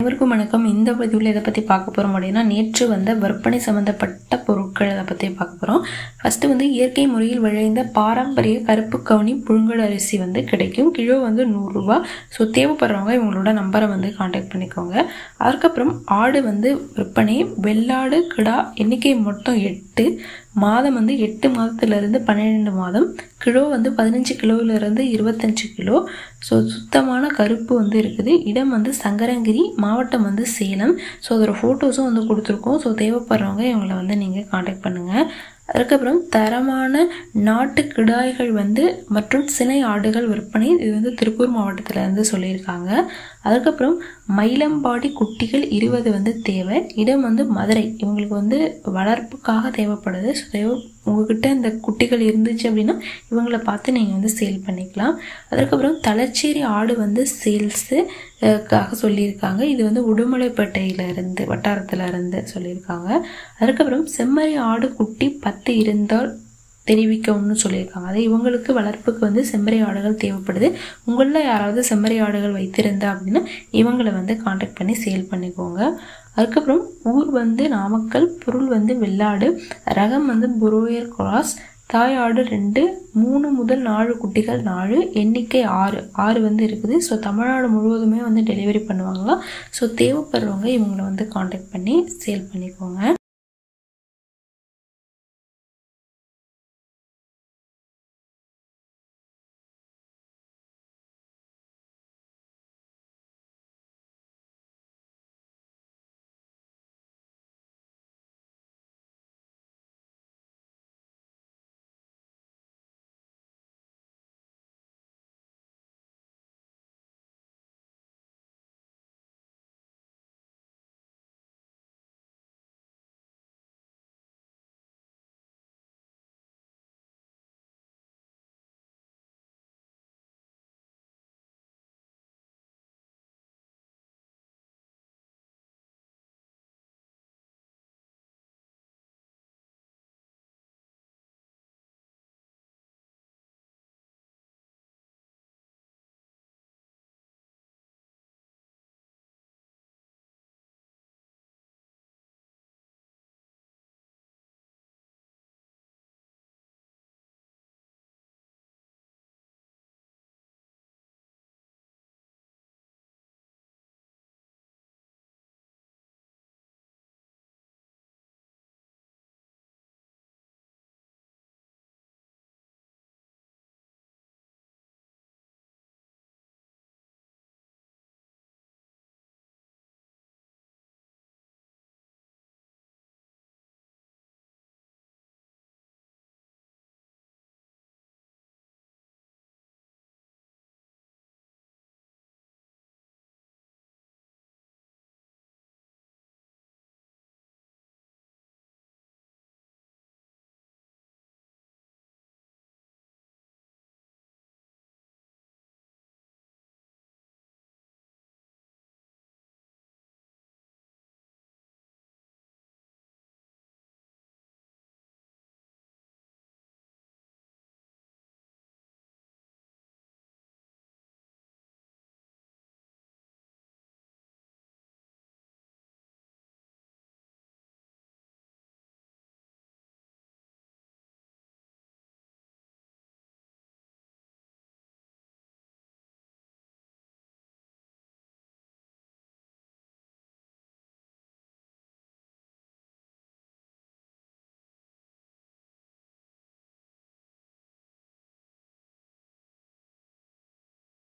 அனைவருக்கும் வணக்கம் இந்த பதிவில் எதை பற்றி பார்க்க போகிறோம் அப்படின்னா நேற்று வந்த விற்பனை சம்மந்தப்பட்ட பொருட்கள் அதை பற்றி பார்க்க போகிறோம் ஃபஸ்ட்டு வந்து இயற்கை முறையில் விளைந்த பாரம்பரிய கருப்பு கவுனி புழுங்கல் அரிசி வந்து கிடைக்கும் கிலோ வந்து நூறுரூவா ஸோ தேவைப்படுறவங்க இவங்களோட நம்பரை வந்து காண்டாக்ட் பண்ணிக்கோங்க அதுக்கப்புறம் ஆடு வந்து விற்பனை வெள்ளாடு கிடா எண்ணிக்கை மொத்தம் எட்டு மாதம் வந்து எட்டு மாதத்துலேருந்து பன்னிரெண்டு மாதம் கிலோ வந்து பதினஞ்சு கிலோவிலேருந்து இருபத்தஞ்சு கிலோ ஸோ சுத்தமான கருப்பு வந்து இருக்குது இடம் வந்து சங்கரங்கிரி மாவட்டம் வந்து சேலம் ஸோ அதோட ஃபோட்டோஸும் வந்து கொடுத்துருக்கோம் ஸோ தேவைப்படுறவங்க இவங்களை வந்து நீங்கள் காண்டாக்ட் பண்ணுங்கள் அதுக்கப்புறம் தரமான நாட்டு கிடாய்கள் வந்து மற்றும் சினை ஆடுகள் விற்பனை இது வந்து திருப்பூர் மாவட்டத்தில் இருந்து சொல்லியிருக்காங்க அதுக்கப்புறம் மயிலம்பாடி குட்டிகள் இருபது வந்து தேவை இடம் வந்து மதுரை இவங்களுக்கு வந்து வளர்ப்புக்காக தேவைப்படுது ஸோ தேவை உங்ககிட்ட இந்த குட்டிகள் இருந்துச்சு அப்படின்னா இவங்கள பார்த்து நீங்கள் வந்து சேல் பண்ணிக்கலாம் அதுக்கப்புறம் தலச்சேரி ஆடு வந்து சேல்ஸு க்காக சொல்லியிருக்காங்க இது வந்து உடுமலைப்பேட்டையில இருந்து வட்டாரத்தில் இருந்து சொல்லியிருக்காங்க அதுக்கப்புறம் செம்மறி ஆடு குட்டி பத்து இருந்தால் தெரிவிக்கணும்னு சொல்லியிருக்காங்க அது இவங்களுக்கு வளர்ப்புக்கு வந்து செம்மறி ஆடுகள் தேவைப்படுது உங்களில் யாராவது செம்மறி ஆடுகள் வைத்திருந்தா அப்படின்னா இவங்களை வந்து காண்டாக்ட் பண்ணி சேல் பண்ணிக்கோங்க அதுக்கப்புறம் ஊர் வந்து நாமக்கல் பொருள் வந்து வெள்ளாடு ரகம் வந்து புரோயர் கிராஸ் தாய் ஆடு ரெண்டு மூணு முதல் நாலு குட்டிகள் நாலு எண்ணிக்கை ஆறு ஆறு வந்து இருக்குது ஸோ தமிழ்நாடு முழுவதுமே வந்து டெலிவரி பண்ணுவாங்களாம் ஸோ தேவைப்படுறவங்க இவங்களை வந்து காண்டாக்ட் பண்ணி சேல் பண்ணிக்கோங்க